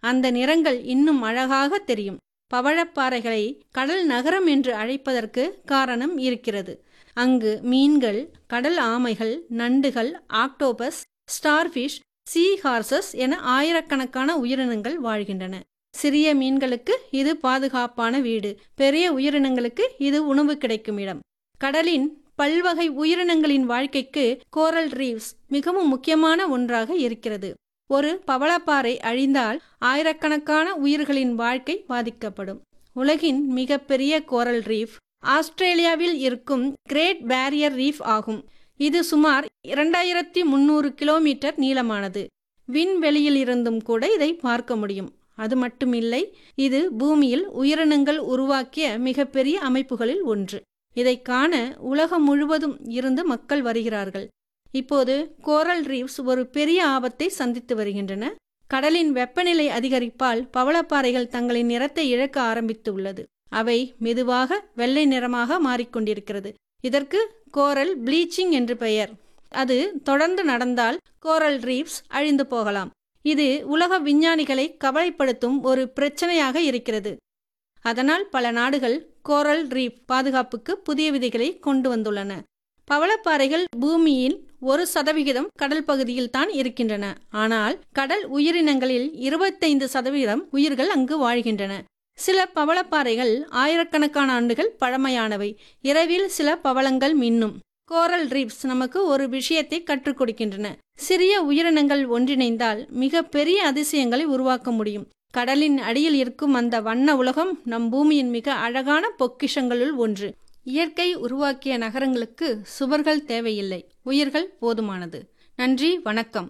அந்த நிறங்கள் இன்னும் அழகாக தெரியும் பவழப்பாறைகளை கடல் நகரம் என்று அழைப்பதற்கு காரணம் இருக்கிறது அங்கு மீன்கள் கடல் ஆமைகள் நண்டுகள் ஆக்டோபஸ் ஸ்டார்ஃபிஷ் சீ ஹார்சஸ் என ஆயிரக்கணக்கான உயிரினங்கள் வாழ்கின்றன சிறிய மீன்களுக்கு இது பாதுகாப்பான வீடு பெரிய உயிரினங்களுக்கு இது உணவு கிடைக்கும் இடம் கடலின் பல்வகை உயிரினங்களின் வாழ்க்கைக்கு கோரல் ரீவ்ஸ் மிகவும் முக்கியமான ஒன்றாக இருக்கிறது ஒரு பவளப்பாறை அழிந்தால் ஆயிரக்கணக்கான உயிர்களின் வாழ்க்கை பாதிக்கப்படும் உலகின் மிகப்பெரிய கோரல் ரீஃப் ஆஸ்திரேலியாவில் இருக்கும் கிரேட் பேரியர் ரீஃப் ஆகும் இது சுமார் இரண்டாயிரத்தி முன்னூறு கிலோமீட்டர் நீளமானது விண்வெளியில் இருந்தும் கூட இதை பார்க்க முடியும் அது மட்டுமில்லை இது பூமியில் உயிரினங்கள் உருவாக்கிய மிகப்பெரிய அமைப்புகளில் ஒன்று இதை காண உலகம் முழுவதும் இருந்து மக்கள் வருகிறார்கள் இப்போது கோரல் ரீவ்ஸ் ஒரு பெரிய ஆபத்தை சந்தித்து வருகின்றன கடலின் வெப்பநிலை அதிகரிப்பால் பவளப்பாறைகள் தங்களின் நிறத்தை இழக்க ஆரம்பித்து உள்ளது அவை மெதுவாக வெள்ளை நிறமாக மாறிக்கொண்டிருக்கிறது இதற்கு கோரல் ப்ளீச்சிங் என்று பெயர் அது தொடர்ந்து நடந்தால் கோரல் ரீவ்ஸ் அழிந்து போகலாம் இது உலக விஞ்ஞானிகளை கவலைப்படுத்தும் ஒரு பிரச்சனையாக இருக்கிறது அதனால் பல நாடுகள் கோரல் ரீப் பாதுகாப்புக்கு புதிய விதிகளை கொண்டு வந்துள்ளன பவளப்பாறைகள் பூமியில் ஒரு சதவிகிதம் கடல் பகுதியில் தான் இருக்கின்றன ஆனால் கடல் உயிரினங்களில் இருபத்தைந்து சதவீதம் உயிர்கள் அங்கு வாழ்கின்றன சில பவளப்பாறைகள் ஆயிரக்கணக்கான ஆண்டுகள் பழமையானவை இரவில் சில பவளங்கள் மின்னும் கோரல் ரீப்ஸ் நமக்கு ஒரு விஷயத்தை கற்றுக் கொடுக்கின்றன சிறிய உயிரினங்கள் ஒன்றிணைந்தால் மிக பெரிய அதிசயங்களை உருவாக்க முடியும் கடலின் அடியில் இருக்கும் அந்த வண்ண உலகம் நம் பூமியின் மிக அழகான பொக்கிஷங்களுள் ஒன்று இயற்கை உருவாக்கிய நகரங்களுக்கு சுவர்கள் தேவையில்லை உயிர்கள் போதுமானது நன்றி வணக்கம்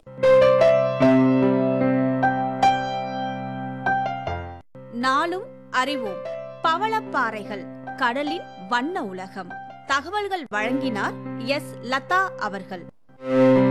நாளும் அறிவோம் பவளப்பாறைகள் கடலின் வண்ண உலகம் தகவல்கள் வழங்கினார் எஸ் லதா அவர்கள்